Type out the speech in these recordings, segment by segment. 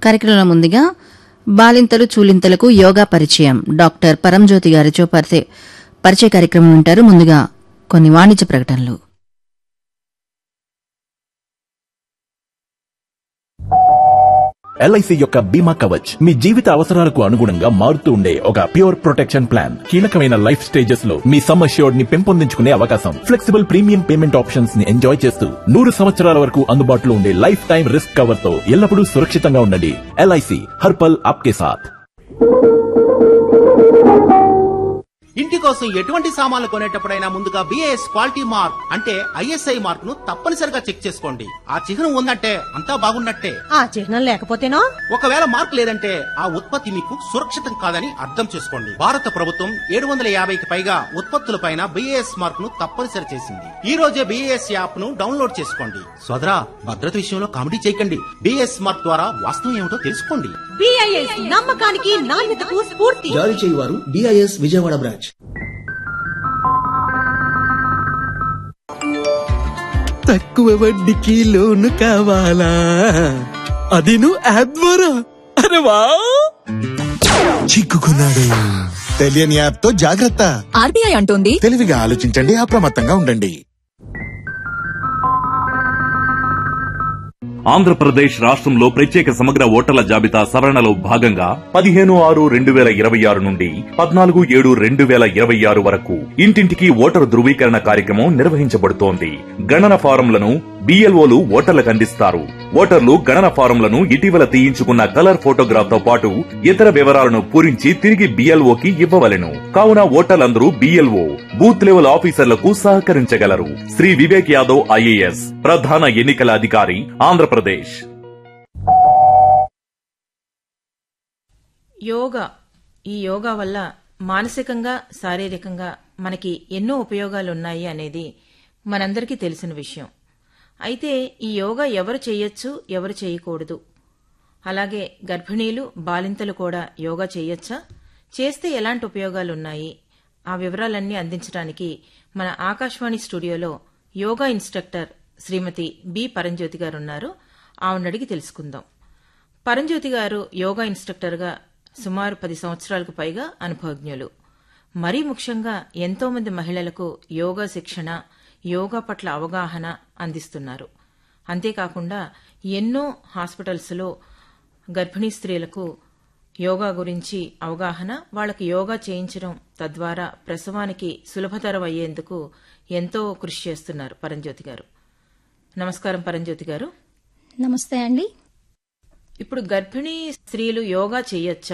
కార్యక్రమంలో ముందుగా బాలింతలు చూలింతలకు యోగా పరిచయం డాక్టర్ పరంజ్యోతి గారితో పరిచయ పరిచయ కార్యక్రమం వింటారు ముందుగా కొన్ని వాణిజ్య ప్రకటనలు ఎల్ఐసి యొక్క బీమా కవచ్ మీ జీవిత అవసరాలకు అనుగుణంగా మారుతూ ఉండే ఒక ప్యూర్ ప్రొటెక్షన్ ప్లాన్ కీలకమైన లైఫ్ స్టేజెస్ లో మీ సమ్ అష్యూర్డ్ ని పెంపొందించుకునే అవకాశం ఫ్లెక్సిబుల్ ప్రీమియం పేమెంట్ ఆప్షన్స్ ని ఎంజాయ్ చేస్తూ నూరు సంవత్సరాల వరకు అందుబాటులో ఉండే లైఫ్ టైం రిస్క్ కవర్ తో ఎల్లప్పుడూ సురక్షితంగా ఉండండి ఎల్ఐసి హర్పల్ ఆప్కే సాథ్ ఇంటి కోసం ఎటువంటి సామాన్లు కొనేటప్పుడైనా ముందుగా బిఏఎస్ క్వాలిటీ మార్క్ అంటే ఐఎస్ఐ మార్క్ ను తప్పనిసరిగా చెక్ చేసుకోండి ఆ చిహ్నం ఉందంటే అంతా బాగున్నట్టే ఆ చిహ్నం లేకపోతేనో ఒకవేళ మార్క్ లేదంటే ఆ ఉత్పత్తి మీకు సురక్షితం కాదని అర్థం చేసుకోండి భారత ప్రభుత్వం ఏడు వందల యాభైకి పైగా ఉత్పత్తులపైన బిఏఎస్ మార్క్ ను తప్పనిసరి చేసింది ఈ రోజే బిఏఎస్ యాప్ ను డౌన్లోడ్ చేసుకోండి సోదరా భద్రత విషయంలో కామెడీ చేయకండి బిఏఎస్ మార్క్ ద్వారా వాస్తవం ఏమిటో తెలుసుకోండి బిఐఎస్ నమ్మకానికి నాణ్యతకు స్ఫూర్తి జారీ చేయువారు డిఐఎస్ విజయవాడ బ్రాంచ్ తక్కువ వడ్డీకి లోను కావాలా అది నువ్వు యాప్ ద్వారా అరే వా చిక్కుకున్నాడు తెలియని యాప్ తో జాగ్రత్త ఆర్బీఐ అంటోంది తెలివిగా ఆలోచించండి అప్రమత్తంగా ఉండండి ఆంధ్రప్రదేశ్ రాష్ట్రంలో ప్రత్యేక సమగ్ర ఓటర్ల జాబితా సవరణలో భాగంగా పదిహేను ఆరు రెండు వేల ఇరవై ఆరు నుండి పద్నాలుగు ఏడు రెండు వేల ఇరవై ఆరు వరకు ఇంటింటికి ఓటరు ధృవీకరణ కార్యక్రమం నిర్వహించబడుతోంది గణన ఫారంలను బిఎల్ఓలు ఓటర్లకు అందిస్తారు ఓటర్లు గణన ఫారంలను ఇటీవల తీయించుకున్న కలర్ ఫోటోగ్రాఫ్ తో పాటు ఇతర వివరాలను పూరించి తిరిగి బిఎల్ఓకి ఇవ్వవలెను కావున ఓటర్లందరూ బిఎల్ఓ బూత్ లెవెల్ ఆఫీసర్లకు సహకరించగలరు శ్రీ వివేక్ యాదవ్ ఐఏఎస్ ప్రధాన ఎన్నికల అధికారి ఆంధ్రప్రదేశ్ యోగా ఈ యోగా వల్ల మానసికంగా శారీరకంగా మనకి ఎన్నో ఉపయోగాలు ఉన్నాయి అనేది మనందరికీ తెలిసిన విషయం అయితే ఈ యోగా ఎవరు చేయొచ్చు ఎవరు చేయకూడదు అలాగే గర్భిణీలు బాలింతలు కూడా యోగా చేయొచ్చా చేస్తే ఎలాంటి ఉపయోగాలు ఉన్నాయి ఆ వివరాలన్నీ అందించడానికి మన ఆకాశవాణి స్టూడియోలో yoga instructor Shrimati B Paranjyothi garu ఉన్నారు ఆవిడ అడిగి తెలుసుకుందాం పరంజ్యోతి గారు యోగా ఇన్స్ట్రక్టర్గా సుమారు పది సంవత్సరాలకు పైగా అనుభవజ్ఞులు మరీ ముఖ్యంగా ఎంతో మంది మహిళలకు యోగా శిక్షణ యోగా పట్ల అవగాహన అందిస్తున్నారు అంతేకాకుండా ఎన్నో హాస్పిటల్స్లో గర్భిణీ స్త్రీలకు యోగా గురించి అవగాహన వాళ్ళకి యోగా చేయించడం తద్వారా ప్రసవానికి సులభతరం అయ్యేందుకు ఎంతో కృషి చేస్తున్నారు పరంజ్యోతి గారు నమస్కారం పరంజ్యోతి గారు నమస్తే అండి ఇప్పుడు గర్భిణీ స్త్రీలు యోగా చేయొచ్చా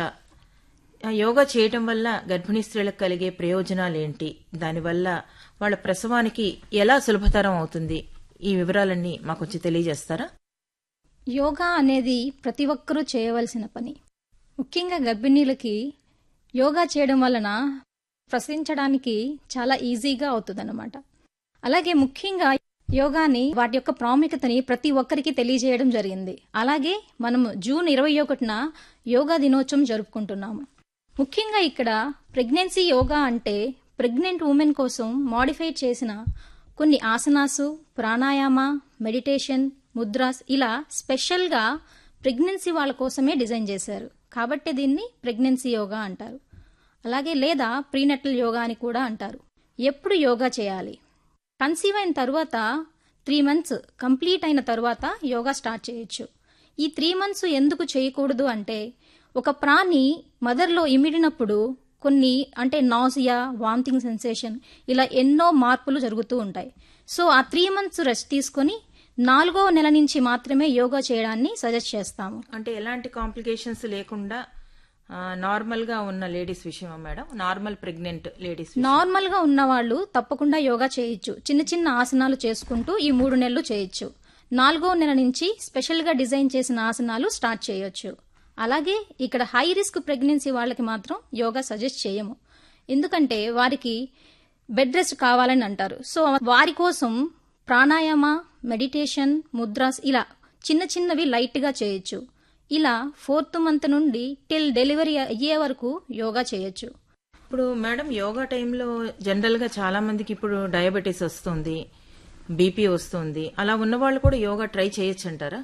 ఆ యోగా చేయటం వల్ల గర్భిణీ స్త్రీలకు కలిగే ప్రయోజనాలేంటి దానివల్ల వాళ్ళ ప్రసవానికి ఎలా సులభతరం అవుతుంది ఈ వివరాలన్నీ మాకు కొంచెం తెలియజేస్తారా యోగా అనేది ప్రతి ఒక్కరూ చేయవలసిన పని ముఖ్యంగా గర్భిణీలకి యోగా చేయడం వలన ప్రసవించడానికి చాలా ఈజీగా అవుతుందన్నమాట అలాగే ముఖ్యంగా యోగాని వాటి యొక్క ప్రాముఖ్యతని ప్రతి ఒక్కరికి తెలియజేయడం జరిగింది అలాగే మనం జూన్ ఇరవై ఒకటిన యోగా దినోత్సవం జరుపుకుంటున్నాము ముఖ్యంగా ఇక్కడ ప్రెగ్నెన్సీ యోగా అంటే ప్రెగ్నెంట్ ఉమెన్ కోసం మాడిఫై చేసిన కొన్ని ఆసనాసు ప్రాణాయామ మెడిటేషన్ ముద్రాస్ ఇలా స్పెషల్గా ప్రెగ్నెన్సీ వాళ్ళ కోసమే డిజైన్ చేశారు కాబట్టి దీన్ని ప్రెగ్నెన్సీ యోగా అంటారు అలాగే లేదా ప్రీనటల్ యోగా అని కూడా అంటారు ఎప్పుడు యోగా చేయాలి కన్సీవ్ అయిన తర్వాత త్రీ మంత్స్ కంప్లీట్ అయిన తర్వాత యోగా స్టార్ట్ చేయొచ్చు ఈ త్రీ మంత్స్ ఎందుకు చేయకూడదు అంటే ఒక ప్రాణి మదర్లో ఇమిడినప్పుడు కొన్ని అంటే నాజియా వామిటింగ్ సెన్సేషన్ ఇలా ఎన్నో మార్పులు జరుగుతూ ఉంటాయి సో ఆ త్రీ మంత్స్ రెస్ట్ తీసుకొని నాలుగో నెల నుంచి మాత్రమే యోగా చేయడాన్ని సజెస్ట్ చేస్తాము అంటే ఎలాంటి కాంప్లికేషన్స్ లేకుండా ఆ, నార్మల్ గా ఉన్న లేడీస్ విషయమా madam normal pregnant ladies normal గా ఉన్న వాళ్ళు తప్పకుండా యోగా చేయొచ్చు చిన్న చిన్న ఆసనాలు చేసుకుంటూ ఈ మూడు నెలలు చేయొచ్చు నాలుగో నెల నుంచి స్పెషల్ గా డిజైన్ చేసిన ఆసనాలు స్టార్ట్ చేయొచ్చు అలాగే ఇక్కడ హై రిస్క్ ప్రెగ్నెన్సీ వాళ్ళకి మాత్రం యోగా సజెస్ట్ చేయము ఎందుకంటే వారికి బెడ్ రెస్ట్ కావాలని అంటారు సో వారి కోసం ప్రాణాయామ మెడిటేషన్ ముద్రాస్ ఇలా చిన్న చిన్నవి లైట్ గా చేయొచ్చు ఇలా ఫోర్త్ మంత్ నుండి టిల్ డెలివరీ అయ్యే వరకు యోగా చేయొచ్చు ఇప్పుడు మేడం యోగా టైంలో జనరల్ గా చాలా మందికి ఇప్పుడు డయాబెటీస్ వస్తుంది బీపీ వస్తుంది అలా ఉన్న వాళ్ళు కూడా యోగా ట్రై చేయొచ్చు అంటారా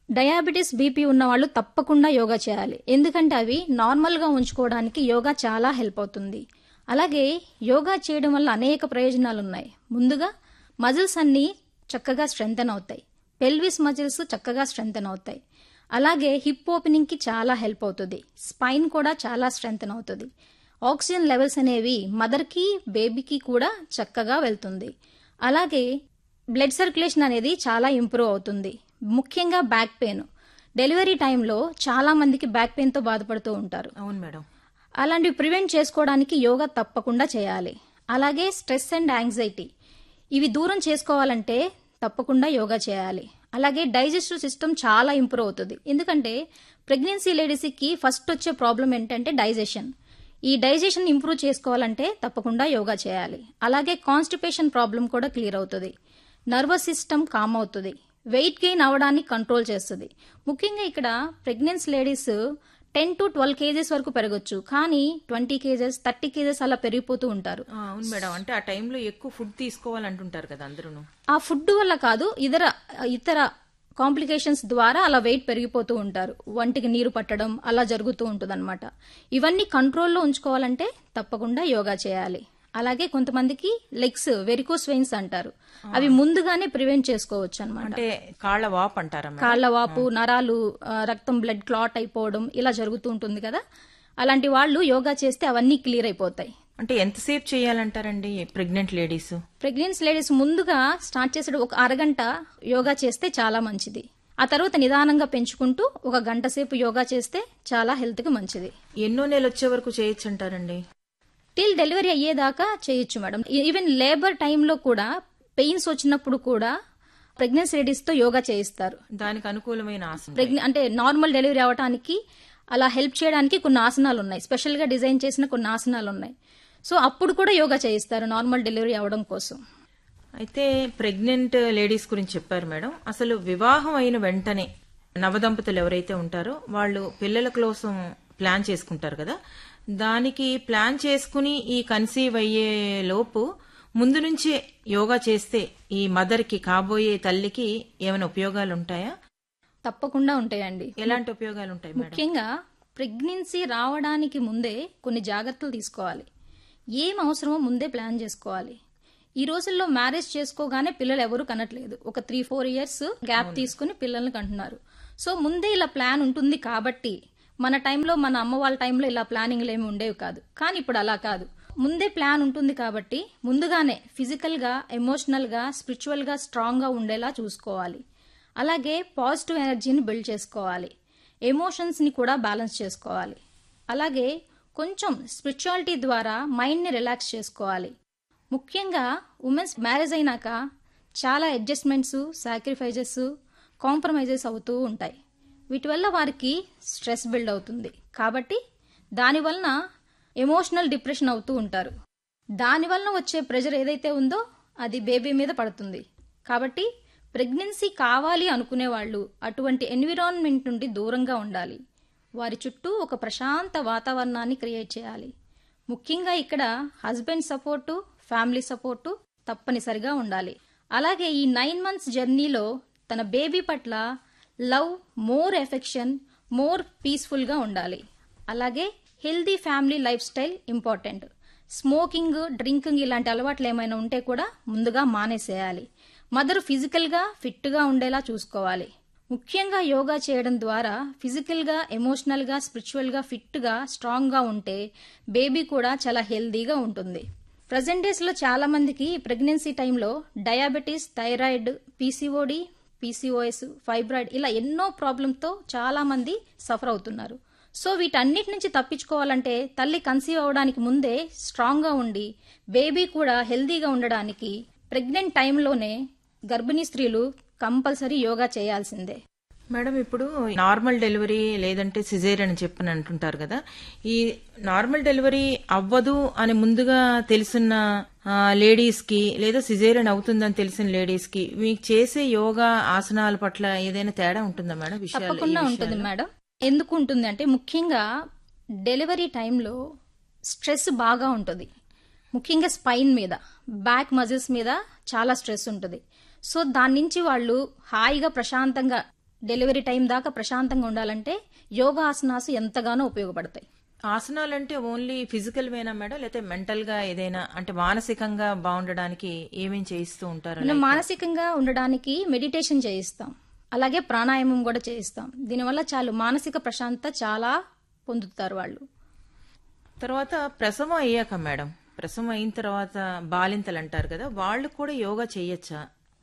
డయాబెటీస్ బీపీ ఉన్న వాళ్ళు తప్పకుండా యోగా చేయాలి ఎందుకంటే అవి నార్మల్గా ఉంచుకోవడానికి యోగా చాలా హెల్ప్ అవుతుంది అలాగే యోగా చేయడం వల్ల అనేక ప్రయోజనాలు ఉన్నాయి ముందుగా మజిల్స్ అన్నీ చక్కగా స్ట్రెంగ్తన్ అవుతాయి పెల్విస్ మజిల్స్ చక్కగా స్ట్రెంగ్తన్ అవుతాయి అలాగే హిప్ ఓపెనింగ్కి చాలా హెల్ప్ అవుతుంది స్పైన్ కూడా చాలా స్ట్రెంగ్తన్ అవుతుంది ఆక్సిజన్ లెవెల్స్ అనేవి మదర్కి బేబీకి కూడా చక్కగా వెళ్తుంది అలాగే బ్లడ్ సర్క్యులేషన్ అనేది చాలా ఇంప్రూవ్ అవుతుంది ముఖ్యంగా బ్యాక్ పెయిన్ డెలివరీ టైంలో చాలా మందికి బ్యాక్ పెయిన్తో బాధపడుతూ ఉంటారు అవును మేడం అలాంటివి ప్రివెంట్ చేసుకోవడానికి యోగా తప్పకుండా చేయాలి అలాగే స్ట్రెస్ అండ్ యాంగ్జైటీ ఇవి దూరం చేసుకోవాలంటే తప్పకుండా యోగా చేయాలి అలాగే డైజెస్టివ్ సిస్టమ్ చాలా ఇంప్రూవ్ అవుతుంది ఎందుకంటే ప్రెగ్నెన్సీ లేడీస్కి ఫస్ట్ వచ్చే ప్రాబ్లం ఏంటంటే డైజెషన్ ఈ డైజెషన్ ఇంప్రూవ్ చేసుకోవాలంటే తప్పకుండా యోగా చేయాలి అలాగే కాన్స్టిపేషన్ ప్రాబ్లం కూడా క్లియర్ అవుతుంది నర్వస్ సిస్టమ్ కామ్ అవుతుంది వెయిట్ గెయిన్ అవడాన్ని కంట్రోల్ చేస్తుంది ముఖ్యంగా ఇక్కడ pregnancy ladies ten to twelve KGs వరకు పెరగచ్చు కానీ ట్వంటీ కేజెస్ థర్టీ కేజెస్ అలా పెరిగిపోతూ ఉంటారు ఆ, అవును మేడం అంటే ఆ టైంలో ఎక్కువ ఫుడ్ తీసుకోవాలంటుంటారు కదా అందరూ ఆ ఫుడ్ వల్ల కాదు ఇతర ఇతర కాంప్లికేషన్స్ ద్వారా అలా వెయిట్ పెరిగిపోతూ ఉంటారు వంటికి నీరు పట్టడం అలా జరుగుతూ ఉంటుందన్నమాట ఇవన్నీ కంట్రోల్లో ఉంచుకోవాలంటే తప్పకుండా యోగా చేయాలి అలాగే కొంతమందికి లెగ్స్ వెరికోస్ వెయిన్స్ అంటారు అవి ముందుగానే ప్రివెంట్ చేసుకోవచ్చు అనమాట అంటే కాళ్ళ వాప్ అంటారా మేడం? కాళ్ల వాపు నరాలు ఆ, రక్తం బ్లడ్ క్లాట్ అయిపోవడం ఇలా జరుగుతూ ఉంటుంది కదా అలాంటి వాళ్ళు యోగా చేస్తే అవన్నీ క్లియర్ అయిపోతాయి అంటే ఎంతసేపు చేయాలంటారండి ప్రెగ్నెంట్ లేడీస్ ప్రెగ్నెన్సీ లేడీస్ ముందుగా స్టార్ట్ చేసేటప్పుడు ఒక అరగంట యోగా చేస్తే చాలా మంచిది ఆ తర్వాత నిదానంగా పెంచుకుంటూ ఒక గంట సేపు యోగా చేస్తే చాలా హెల్త్ కి మంచిది ఎన్నో నెలలు వచ్చే వరకు చేయొచ్చు అంటారండి టిల్ డెలివరీ అయ్యేదాకా చేయొచ్చు మేడం ఈవెన్ లేబర్ టైంలో కూడా పెయిన్స్ వచ్చినప్పుడు కూడా ప్రెగ్నెన్సీ లేడీస్ తో యోగా చేయిస్తారు దానికి అనుకూలమైన ఆసనం ప్రెగ్నె అంటే నార్మల్ డెలివరీ అవడానికి అలా హెల్ప్ చేయడానికి కొన్ని ఆసనాలు ఉన్నాయి స్పెషల్ గా డిజైన్ చేసిన కొన్ని ఆసనాలు ఉన్నాయి సో అప్పుడు కూడా యోగా చేయిస్తారు నార్మల్ డెలివరీ అవడం కోసం అయితే ప్రెగ్నెంట్ లేడీస్ గురించి చెప్పారు మేడం అసలు వివాహం అయిన వెంటనే నవదంపతులు ఎవరైతే ఉంటారో వాళ్ళు పిల్లల కోసం ప్లాన్ చేసుకుంటారు కదా దానికి ప్లాన్ చేసుకుని ఈ కన్సీవ్ అయ్యే లోపు ముందు నుంచే యోగా చేస్తే ఈ మదర్ కి కాబోయే తల్లికి ఏమైనా ఉపయోగాలు ఉంటాయా తప్పకుండా ఉంటాయండి ఎలాంటి ఉపయోగాలు ఉంటాయి మేడం ముఖ్యంగా ప్రెగ్నెన్సీ రావడానికి ముందే కొన్ని జాగ్రత్తలు తీసుకోవాలి ఏం అవసరమో ముందే ప్లాన్ చేసుకోవాలి ఈ రోజుల్లో మ్యారేజ్ చేసుకోగానే పిల్లలు ఎవరు కనట్లేదు ఒక త్రీ ఫోర్ ఇయర్స్ గ్యాప్ తీసుకుని పిల్లల్ని కంటున్నారు సో ముందే ఇలా ప్లాన్ ఉంటుంది కాబట్టి మన టైంలో మన అమ్మ వాళ్ళ టైంలో ఇలా ప్లానింగ్లు ఏమి ఉండేవి కాదు కానీ ఇప్పుడు అలా కాదు ముందే ప్లాన్ ఉంటుంది కాబట్టి ముందుగానే ఫిజికల్ గా ఎమోషనల్ గా స్పిరిచువల్ గా స్ట్రాంగ్ గా ఉండేలా చూసుకోవాలి అలాగే పాజిటివ్ ఎనర్జీని బిల్డ్ చేసుకోవాలి ఎమోషన్స్ ని కూడా బ్యాలెన్స్ చేసుకోవాలి అలాగే కొంచెం స్పిరిచువాలిటీ ద్వారా మైండ్ని రిలాక్స్ చేసుకోవాలి ముఖ్యంగా ఉమెన్స్ మ్యారేజ్ అయినాక చాలా అడ్జస్ట్మెంట్స్ సాక్రిఫైజెస్ కాంప్రమైజెస్ అవుతూ ఉంటాయి వీటి వల్ల వారికి స్ట్రెస్ బిల్డ్ అవుతుంది కాబట్టి దానివలన ఎమోషనల్ డిప్రెషన్ అవుతూ ఉంటారు దానివలన వచ్చే ప్రెషర్ ఏదైతే ఉందో అది బేబీ మీద పడుతుంది కాబట్టి ప్రెగ్నెన్సీ కావాలి అనుకునే వాళ్ళు అటువంటి ఎన్విరాన్మెంట్ నుండి దూరంగా ఉండాలి వారి చుట్టూ ఒక ప్రశాంత వాతావరణాన్ని క్రియేట్ చేయాలి ముఖ్యంగా ఇక్కడ హస్బెండ్ సపోర్టు ఫ్యామిలీ సపోర్టు తప్పనిసరిగా ఉండాలి అలాగే ఈ నైన్ మంత్స్ జర్నీలో తన బేబీ పట్ల లవ్ మోర్ ఎఫెక్షన్ మోర్ పీస్ఫుల్గా ఉండాలి అలాగే healthy family lifestyle important smoking drinking ఇలాంటి అలవాట్లు ఏమైనా ఉంటే కూడా ముందుగా మానేసేయాలి మదర్ ఫిజికల్గా ఫిట్గా ఉండేలా చూసుకోవాలి ముఖ్యంగా యోగా చేయడం ద్వారా ఫిజికల్గా ఎమోషనల్గా స్పిరిచువల్గా ఫిట్గా స్ట్రాంగ్గా ఉంటే బేబీ కూడా చాలా హెల్దీగా ఉంటుంది ప్రజెంట్ డేస్లో చాలా మందికి ప్రెగ్నెన్సీ టైంలో diabetes thyroid P C O D P C O S fibroid ఇలా ఎన్నో ప్రాబ్లంతో చాలా మంది సఫర్ అవుతున్నారు సో వీటన్నిటి నుంచి తప్పించుకోవాలంటే తల్లి కన్సీవ్ అవడానికి ముందే స్ట్రాంగ్గా ఉండి బేబీ కూడా హెల్దీగా ఉండడానికి ప్రెగ్నెంట్ టైంలోనే గర్భిణీ స్త్రీలు కంపల్సరీ యోగా చేయాల్సిందే మేడం ఇప్పుడు నార్మల్ డెలివరీ లేదంటే సిజేర్ అని చెప్పని అంటుంటారు కదా ఈ నార్మల్ డెలివరీ అవ్వదు అని ముందుగా తెలిసిన లేడీస్ కి లేదా సిజేరియన్ అవుతుందని తెలిసిన లేడీస్ కి మీకు చేసే యోగా ఆసనాల పట్ల ఏదైనా తేడా ఉంటుందా మేడం విషయాలు ఈ తప్పకుండా ఉంటుంది విషయాల్లో? మేడం ఎందుకు ఉంటుంది అంటే ముఖ్యంగా డెలివరీ టైంలో స్ట్రెస్ బాగా ఉంటుంది ముఖ్యంగా స్పైన్ మీద బ్యాక్ మజిల్స్ మీద చాలా స్ట్రెస్ ఉంటుంది సో దాని నుంచి వాళ్ళు హాయిగా ప్రశాంతంగా డెలివరీ టైం దాకా ప్రశాంతంగా ఉండాలంటే యోగా ఆసనాసు ఎంతగానో ఉపయోగపడతాయి ఆసనాలంటే ఓన్లీ ఫిజికల్ వేనా మేడం లేకపోతే మెంటల్ గా ఏదైనా అంటే మానసికంగా బాగుండడానికి ఏమేం చేయిస్తూ ఉంటారు మనం మానసికంగా ఉండడానికి మెడిటేషన్ చేయిస్తాం అలాగే ప్రాణాయామం కూడా చేయిస్తాం దీనివల్ల చాలు మానసిక ప్రశాంతత చాలా పొందుతారు వాళ్ళు తర్వాత ప్రసవం అయ్యాక మేడం ప్రసవం అయిన తర్వాత బాలింతలు అంటారు కదా వాళ్ళు కూడా యోగా చేయొచ్చా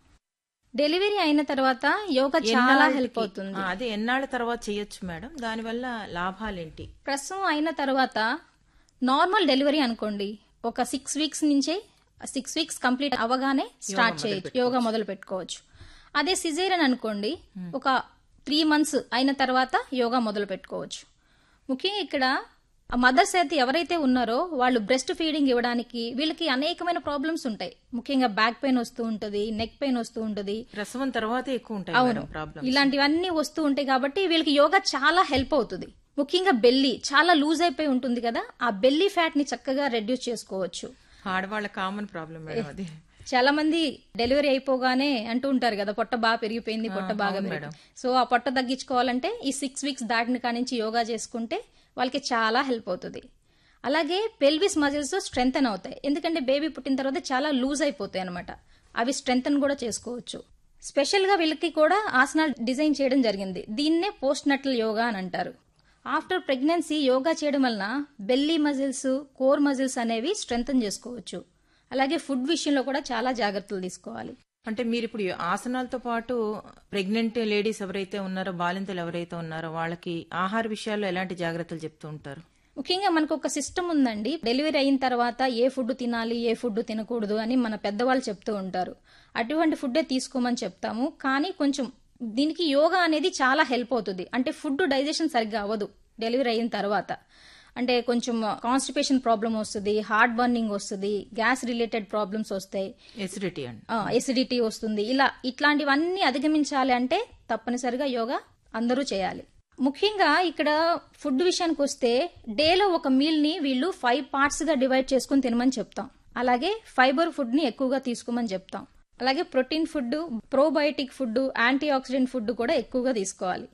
డెలివరీ అయిన తర్వాత యోగా చాలా ఎన్నాళ్ళకి- హెల్ప్ అవుతుంది ఆ, అదే ఎన్నాళ్ళ తర్వాత చేయొచ్చు మేడం దానివల్ల లాభాలేంటి ప్రసవం అయిన తర్వాత నార్మల్ డెలివరీ అనుకోండి ఒక సిక్స్ వీక్స్ నుంచే సిక్స్ వీక్స్ కంప్లీట్ అవ్వగానే స్టార్ట్ చేయొచ్చు యోగా మొదలు పెట్టుకోవచ్చు అదే సిజేరియన్ అనుకోండి ఒక త్రీ మంత్స్ అయిన తర్వాత యోగా మొదలు పెట్టుకోవచ్చు ముఖ్యంగా ఇక్కడ మదర్స్ అయితే ఎవరైతే ఉన్నారో వాళ్ళు బ్రెస్ట్ ఫీడింగ్ ఇవ్వడానికి వీళ్ళకి అనేకమైన ప్రాబ్లమ్స్ ఉంటాయి ముఖ్యంగా బ్యాక్ పెయిన్ వస్తూ ఉంటుంది నెక్ పెయిన్ వస్తూ ఉంటుంది ప్రసవం తర్వాతే ఎక్కువ ఉంటాయి అవును మేడం ప్రాబ్లమ్ ఇలాంటివన్నీ వస్తూ ఉంటాయి కాబట్టి వీళ్ళకి యోగా చాలా హెల్ప్ అవుతుంది ముఖ్యంగా బెల్లి చాలా లూజ్ అయిపోయి ఉంటుంది కదా ఆ బెల్లి ఫ్యాట్ ని చక్కగా రెడ్యూస్ చేసుకోవచ్చు ఆడవాళ్ళ కామన్ ప్రాబ్లం మేడం అది చాలా మంది డెలివరీ అయిపోగానే అంటూ ఉంటారు కదా పొట్ట బాగా పెరిగిపోయింది పొట్ట బాగా అవును పెరిగింది సో ఆ పొట్ట తగ్గించుకోవాలంటే ఈ సిక్స్ వీక్స్ దాటిన కాడి నుంచి యోగా చేసుకుంటే వాళ్ళకి చాలా హెల్ప్ అవుతుంది అలాగే పెల్విస్ మజిల్స్ స్ట్రెంగ్తన్ అవుతాయి ఎందుకంటే బేబీ పుట్టిన తర్వాత చాలా లూజ్ అయిపోతాయి అనమాట అవి స్ట్రెంగ్తన్ కూడా చేసుకోవచ్చు స్పెషల్ గా వీళ్ళకి కూడా ఆసనాలు డిజైన్ చేయడం జరిగింది దీన్నే పోస్ట్ నటల్ యోగా అని అంటారు ఆఫ్టర్ ప్రెగ్నెన్సీ యోగా చేయడం వలన బెల్లీ మజిల్స్ కోర్ మజిల్స్ అనేవి స్ట్రెంగ్తన్ చేసుకోవచ్చు అలాగే ఫుడ్ విషయంలో కూడా చాలా జాగ్రత్తలు తీసుకోవాలి అంటే మీరు ఇప్పుడు ఈ ఆసనాలతో పాటు ప్రెగ్నెంట్ లేడీస్ ఎవరైతే ఉన్నారో బాలింతలు ఎవరైతే ఉన్నారో వాళ్ళకి ఆహార విషయాల్లో ఎలాంటి జాగ్రత్తలు చెప్తూ ఉంటారు ముఖ్యంగా మనకు ఒక సిస్టమ్ ఉందండి డెలివరీ అయిన తర్వాత ఏ ఫుడ్ తినాలి ఏ ఫుడ్ తినకూడదు అని మన పెద్దవాళ్ళు చెప్తూ ఉంటారు అటువంటి ఫుడ్డే తీసుకోమని చెప్తాము కానీ కొంచెం దీనికి యోగా అనేది చాలా హెల్ప్ అవుతుంది అంటే ఫుడ్ డైజెషన్ సరిగ్గా అవ్వదు డెలివరీ అయిన తర్వాత అంటే కొంచెం కాన్స్టిపేషన్ ప్రాబ్లం వస్తుంది హార్ట్ బర్నింగ్ వస్తుంది గ్యాస్ రిలేటెడ్ ప్రాబ్లమ్స్ వస్తాయి ఎసిడిటీ అండి ఎసిడిటీ వస్తుంది ఇలా ఇట్లాంటివన్నీ అధిగమించాలి అంటే తప్పనిసరిగా యోగా అందరూ చేయాలి ముఖ్యంగా ఇక్కడ ఫుడ్ విషయానికి వస్తే డేలో ఒక మీల్ ని వీళ్ళు ఫైవ్ పార్ట్స్ గా డివైడ్ చేసుకుని తినమని చెప్తాం అలాగే ఫైబర్ ఫుడ్ ని ఎక్కువగా తీసుకోమని చెప్తాం అలాగే protein food probiotic food antioxidant food కూడా ఎక్కువగా తీసుకోవాలి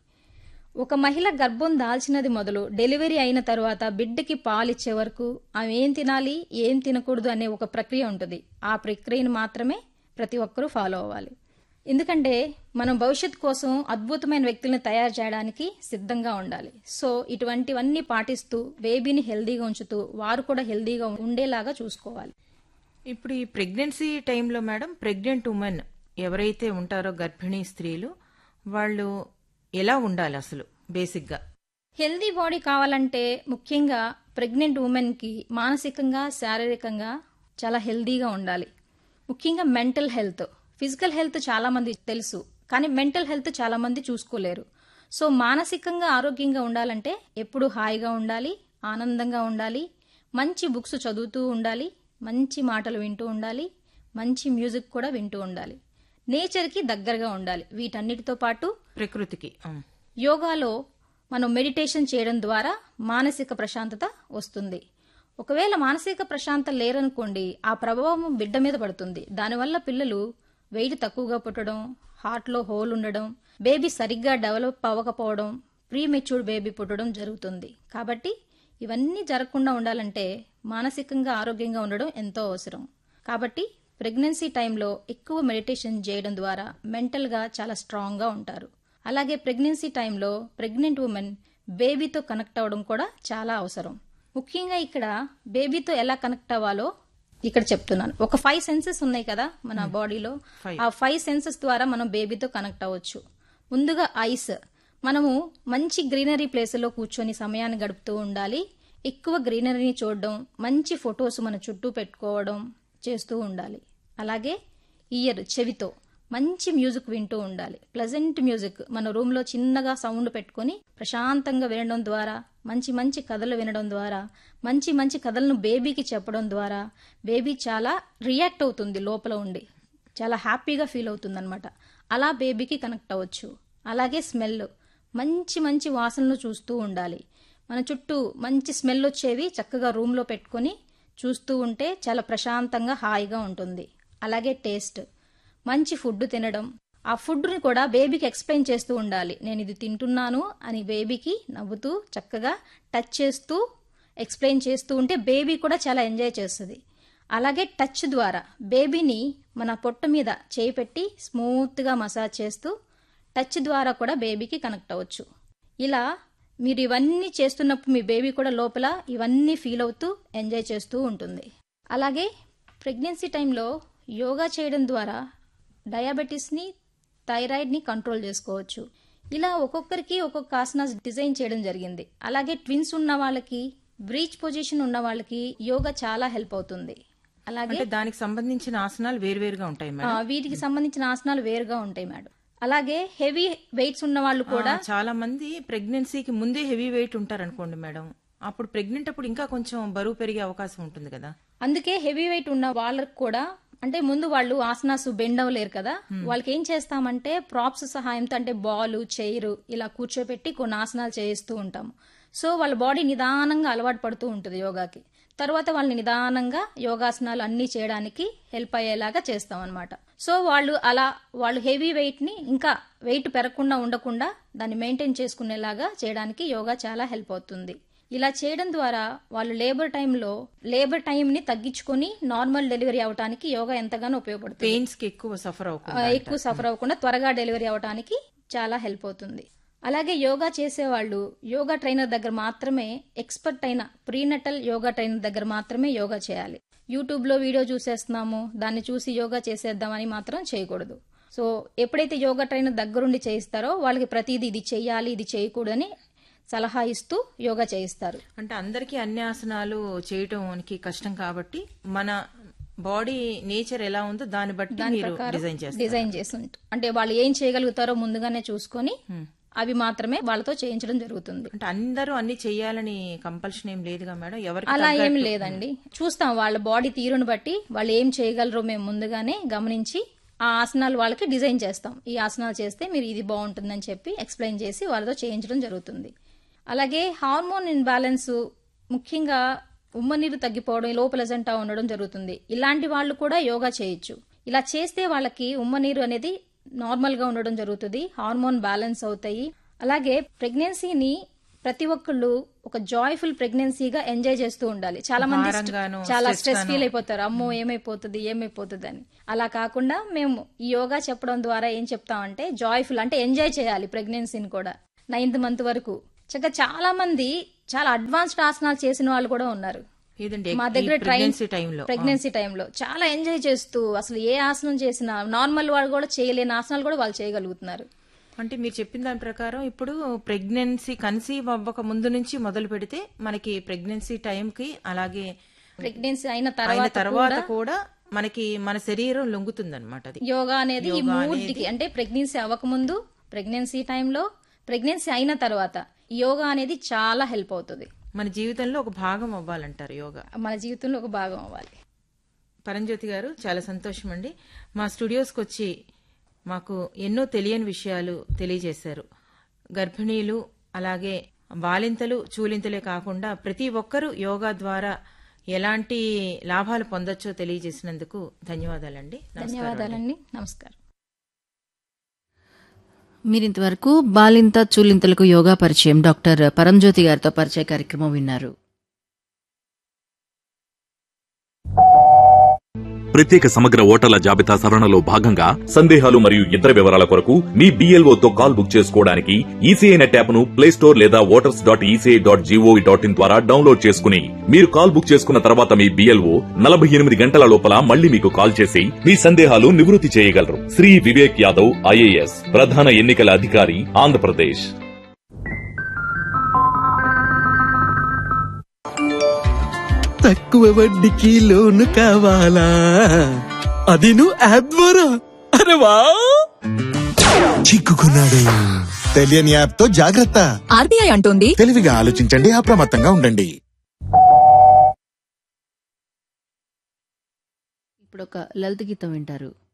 ఒక మహిళ గర్భం దాల్చినది మొదలు డెలివరీ అయిన తర్వాత బిడ్డకి పాలిచ్చే వరకు ఆమె ఏం తినాలి ఏం తినకూడదు అనే ఒక ప్రక్రియ ఉంటుంది ఆ ప్రక్రియను మాత్రమే ప్రతి ఒక్కరూ ఫాలో అవ్వాలి ఎందుకంటే మనం భవిష్యత్ కోసం అద్భుతమైన వ్యక్తుల్ని తయారు చేయడానికి సిద్ధంగా ఉండాలి సో ఇటువంటివన్నీ పాటిస్తూ బేబీని హెల్దీగా ఉంచుతూ వారు కూడా హెల్దీగా ఉండేలాగా చూసుకోవాలి ఇప్పుడు ఈ ప్రెగ్నెన్సీ టైంలో మేడం ప్రెగ్నెంట్ ఉమెన్ ఎవరైతే ఉంటారో గర్భిణీ స్త్రీలు వాళ్ళు ఎలా ఉండాలి అసలు బేసిక్ గా హెల్దీ బాడీ కావాలంటే ముఖ్యంగా ప్రెగ్నెంట్ ఉమెన్ కి మానసికంగా శారీరకంగా చాలా హెల్దీగా ఉండాలి ముఖ్యంగా మెంటల్ హెల్త్ ఫిజికల్ హెల్త్ చాలా మంది తెలుసు కానీ మెంటల్ హెల్త్ చాలా మంది చూసుకోలేరు సో మానసికంగా ఆరోగ్యంగా ఉండాలంటే ఎప్పుడు హాయిగా ఉండాలి ఆనందంగా ఉండాలి మంచి బుక్స్ చదువుతూ ఉండాలి మంచి మాటలు వింటూ ఉండాలి మంచి మ్యూజిక్ కూడా వింటూ ఉండాలి నేచర్కి దగ్గరగా ఉండాలి వీటన్నిటితో పాటు ప్రకృతికి ఉమ్. యోగాలో మనం మెడిటేషన్ చేయడం ద్వారా మానసిక ప్రశాంతత వస్తుంది ఒకవేళ మానసిక ప్రశాంతత లేరనుకోండి ఆ ప్రభావం బిడ్డ మీద పడుతుంది దానివల్ల పిల్లలు వెయిట్ తక్కువగా పుట్టడం హార్ట్లో హోల్ ఉండడం బేబీ సరిగ్గా డెవలప్ అవ్వకపోవడం ప్రీ మెచ్యూర్డ్ బేబీ పుట్టడం జరుగుతుంది కాబట్టి ఇవన్నీ జరగకుండా ఉండాలంటే మానసికంగా ఆరోగ్యంగా ఉండడం ఎంతో అవసరం కాబట్టి ప్రెగ్నెన్సీ టైంలో ఎక్కువ మెడిటేషన్ చేయడం ద్వారా మెంటల్గా చాలా స్ట్రాంగ్గా ఉంటారు అలాగే ప్రెగ్నెన్సీ టైంలో ప్రెగ్నెంట్ ఉమెన్ బేబీతో కనెక్ట్ అవ్వడం కూడా చాలా అవసరం ముఖ్యంగా ఇక్కడ బేబీతో ఎలా కనెక్ట్ అవ్వాలో ఇక్కడ చెప్తున్నాను ఒక ఫైవ్ సెన్సెస్ ఉన్నాయి కదా మన బాడీలో ఆ ఫైవ్ సెన్సెస్ ద్వారా మనం బేబీతో కనెక్ట్ అవ్వచ్చు ముందుగా ఐస్ మనము మంచి గ్రీనరీ ప్లేస్లో కూర్చొని సమయాన్ని గడుపుతూ ఉండాలి ఎక్కువ గ్రీనరీని చూడడం మంచి ఫొటోస్ మన చుట్టూ పెట్టుకోవడం చేస్తూ ఉండాలి అలాగే ఇయర్ చెవితో మంచి మ్యూజిక్ వింటూ ఉండాలి ప్లెజెంట్ మ్యూజిక్ మన రూమ్లో చిన్నగా సౌండ్ పెట్టుకొని ప్రశాంతంగా వినడం ద్వారా మంచి మంచి కథలు వినడం ద్వారా మంచి మంచి కథలను బేబీకి చెప్పడం ద్వారా బేబీ చాలా రియాక్ట్ అవుతుంది లోపల ఉండి చాలా హ్యాపీగా ఫీల్ అవుతుంది అలా బేబీకి కనెక్ట్ అవ్వచ్చు అలాగే స్మెల్ మంచి మంచి వాసనలు చూస్తూ ఉండాలి మన చుట్టూ మంచి స్మెల్ వచ్చేవి చక్కగా రూమ్లో పెట్టుకొని చూస్తూ ఉంటే చాలా ప్రశాంతంగా హాయిగా ఉంటుంది అలాగే టేస్ట్ మంచి ఫుడ్ తినడం ఆ ఫుడ్ని కూడా బేబీకి ఎక్స్ప్లెయిన్ చేస్తూ ఉండాలి నేను ఇది తింటున్నాను అని బేబీకి నవ్వుతూ చక్కగా టచ్ చేస్తూ ఎక్స్ప్లెయిన్ చేస్తూ ఉంటే బేబీ కూడా చాలా ఎంజాయ్ చేస్తుంది అలాగే టచ్ ద్వారా బేబీని మన పొట్ట మీద చేయి పెట్టి స్మూత్గా మసాజ్ చేస్తూ టచ్ ద్వారా కూడా బేబీకి కనెక్ట్ అవ్వచ్చు ఇలా మీరు ఇవన్నీ చేస్తున్నప్పుడు మీ బేబీ కూడా లోపల ఇవన్నీ ఫీల్ అవుతూ ఎంజాయ్ చేస్తూ ఉంటుంది అలాగే ప్రెగ్నెన్సీ టైంలో యోగా చేయడం ద్వారా డయాబెటీస్ని థైరాయిడ్ని కంట్రోల్ చేసుకోవచ్చు ఇలా ఒక్కొక్కరికి ఒక్కొక్క ఆసనాస్ డిజైన్ చేయడం జరిగింది అలాగే ట్విన్స్ ఉన్న వాళ్ళకి బ్రీచ్ పొజిషన్ ఉన్న వాళ్ళకి యోగా చాలా హెల్ప్ అవుతుంది అలాగే అంటే దానికి సంబంధించిన ఆసనాలు వేరువేరుగా ఉంటాయి ఆ, మేడం వీటికి సంబంధించిన ఆసనాలు వేరుగా ఉంటాయి మేడం అలాగే హెవీ వెయిట్స్ ఉన్న వాళ్ళు కూడా ఆ, చాలా మంది ప్రెగ్నెన్సీకి ముందే హెవీ వెయిట్ ఉంటారు అనుకోండి మేడం అప్పుడు ప్రెగ్నెంట్ అప్పుడు ఇంకా కొంచెం బరువు పెరిగే అవకాశం ఉంటుంది కదా అందుకే హెవీ వెయిట్ ఉన్న వాళ్ళకు కూడా అంటే ముందు వాళ్ళు ఆసనాస్ బెండ్ అవ్వలేరు కదా వాళ్ళకి ఏం చేస్తామంటే ప్రాప్స్ సహాయంతో అంటే బాల్ చైర్ ఇలా కూర్చోపెట్టి కొన్ని ఆసనాలు చేయిస్తూ ఉంటాము సో వాళ్ళ బాడీ నిదానంగా అలవాటు పడుతూ ఉంటుంది యోగాకి తర్వాత వాళ్ళని నిదానంగా యోగాసనాలు అన్నీ చేయడానికి హెల్ప్ అయ్యేలాగా చేస్తాం అనమాట సో వాళ్ళు అలా వాళ్ళు హెవీ వెయిట్ ని ఇంకా వెయిట్ పెరగకుండా ఉండకుండా దాన్ని మెయింటైన్ చేసుకునేలాగా చేయడానికి యోగా చాలా హెల్ప్ అవుతుంది ఇలా చేయడం ద్వారా వాళ్ళు లేబర్ టైంలో లేబర్ టైం ని తగ్గించుకొని నార్మల్ డెలివరీ అవడానికి యోగా ఎంతగానో ఉపయోగపడుతుంది పెయిన్స్ కి ఎక్కువ సఫర్ ఆ, అవ్వకుండా ఎక్కువ సఫర్ అవ్వకుండా త్వరగా డెలివరీ అవడానికి చాలా హెల్ప్ అవుతుంది అలాగే యోగా చేసేవాళ్ళు యోగా ట్రైనర్ దగ్గర మాత్రమే ఎక్స్పర్ట్ అయిన ప్రీనటల్ యోగా ట్రైనర్ దగ్గర మాత్రమే యోగా చేయాలి యూట్యూబ్ లో వీడియో చూసేస్తున్నాము దాన్ని చూసి యోగా చేసేద్దామని మాత్రం చేయకూడదు సో ఎప్పుడైతే యోగా ట్రైనర్ దగ్గరుండి చేయిస్తారో వాళ్ళకి ప్రతిదీ ఇది చేయాలి ఇది చేయకూడదని సలహా ఇస్తూ యోగా చేయిస్తారు అంటే అందరికీ అన్ని ఆసనాలు చేయటానికి కష్టం కాబట్టి మన బాడీ నేచర్ ఎలా ఉందో దాన్ని బట్టి దాని మీరు ప్రకారం డిజైన్ చేస్తారు డిజైన్ చేసి ఉంటుంది అంటే వాళ్ళు ఏం చేయగలుగుతారో ముందుగానే చూసుకొని అవి మాత్రమే వాళ్ళతో చేయించడం జరుగుతుంది అంటే అందరూ అన్ని చేయాలని కంపల్షన్ ఏం లేదుగా మేడం ఎవరికి అలా ఏం తగ్గట్టు- లేదండి చూస్తాం వాళ్ళ బాడీ తీరును బట్టి వాళ్ళు ఏం చేయగలరో మేము ముందుగానే గమనించి ఆ ఆసనాలు వాళ్ళకి డిజైన్ చేస్తాం ఈ ఆసనాలు చేస్తే మీరు ఇది బాగుంటుందని చెప్పి ఎక్స్ప్లెయిన్ చేసి వాళ్ళతో చేయించడం జరుగుతుంది అలాగే హార్మోన్ ఇన్బ్యాలెన్స్ ముఖ్యంగా ఉమ్మనీరు తగ్గిపోవడం లో ప్లెజెంటా ఉండడం జరుగుతుంది ఇలాంటి వాళ్ళు కూడా యోగా చేయొచ్చు ఇలా చేస్తే వాళ్ళకి ఉమ్మనీరు అనేది నార్మల్ గా ఉండడం జరుగుతుంది హార్మోన్ బ్యాలెన్స్ అవుతాయి అలాగే ప్రెగ్నెన్సీని ప్రతి ఒక్కళ్ళు ఒక జాయ్ఫుల్ ప్రెగ్నెన్సీగా ఎంజాయ్ చేస్తూ ఉండాలి చాలా మంది స్ట్- భారంగాను, చాలా stress స్ట్రెస్ గాను. ఫీల్ అయిపోతారు అమ్మో ఏమైపోతుంది ఏమైపోతుంది అని అలా కాకుండా మేము ఈ యోగా చెప్పడం ద్వారా ఏం చెప్తామంటే జాయ్ఫుల్ అంటే ఎంజాయ్ చేయాలి ప్రెగ్నెన్సీని కూడా నైన్త్ మంత్ వరకు చక్కగా చాలా మంది చాలా అడ్వాన్స్డ్ ఆసనాలు చేసిన వాళ్ళు కూడా ఉన్నారు ఏదండి మా ఈ దగ్గర ట్రైన్ ప్రెగ్నెన్సీ టైంలో ప్రెగ్నెన్సీ టైంలో చాలా ఎంజాయ్ చేస్తూ అసలు ఏ ఆసనం చేసినా నార్మల్ వాళ్ళు కూడా చేయలేని ఆసనాలు కూడా వాళ్ళు చేయగలుగుతున్నారు అంటే మీరు చెప్పిన దాని ప్రకారం ఇప్పుడు ప్రెగ్నెన్సీ కన్సీవ్ అవ్వక ముందు నుంచి మొదలు పెడితే మనకి ప్రెగ్నెన్సీ టైంకి అలాగే ప్రెగ్నెన్సీ అయిన అయిన తర్వాత తర్వాత కూడా కూడా మనకి మన శరీరం లొంగుతుంది అనమాట అది యోగా అనేది ఈ యోగా మూడికి అంటే ప్రెగ్నెన్సీ అవ్వకముందు ప్రెగ్నెన్సీ టైంలో ప్రెగ్నెన్సీ అయిన తర్వాత ఈ యోగా అనేది చాలా హెల్ప్ అవుతుంది మన జీవితంలో ఒక భాగం అవ్వాలంటారు యోగా మన జీవితంలో ఒక భాగం అవ్వాలి పరంజ్యోతి గారు చాలా సంతోషం అండి మా స్టూడియోస్కి వచ్చి మాకు ఎన్నో తెలియని విషయాలు తెలియజేశారు గర్భిణీలు అలాగే బాలింతలు చూలింతలే కాకుండా ప్రతి ఒక్కరూ యోగా ద్వారా ఎలాంటి లాభాలు పొందొచ్చో తెలియజేసినందుకు ధన్యవాదాలండి నమస్కారం అండి. ధన్యవాదాలండి నమస్కారం మీరింతవరకు బాలింత చూలింతలకు యోగా పరిచయం డాక్టర్ పరంజ్యోతి గారితో పరిచయ కార్యక్రమం విన్నారు ప్రత్యేక సమగ్ర ఓటర్ల జాబితా సవరణలో భాగంగా సందేహాలు మరియు ఇతర వివరాల కొరకు మీ BLO తో కాల్ బుక్ చేసుకోవడానికి ఈసీఐ నెట్ యాప్ ను ప్లే స్టోర్ లేదా voters dot E C I dot G O V dot in ద్వారా డౌన్లోడ్ చేసుకుని మీరు కాల్ బుక్ చేసుకున్న తర్వాత మీ బిఎల్ఓ నలభై ఎనిమిది గంటల లోపల మళ్ళీ మీకు కాల్ చేసి మీ సందేహాలు నివృత్తి చేయగలరు శ్రీ వివేక్ యాదవ్ ఐఏఎస్ ప్రధాన ఎన్నికల అధికారి ఆంధ్రప్రదేశ్ తక్కువ వడ్డీకి లోను కావాలా అది నువ్వు యాప్ ద్వారా అరే వా చిక్కుకున్నాడు తెలియని యాప్ తో జాగ్రత్త ఆర్బీఐ అంటోంది తెలివిగా ఆలోచించండి అప్రమత్తంగా ఉండండి ఇప్పుడు ఒక లలిత గీతం వింటారు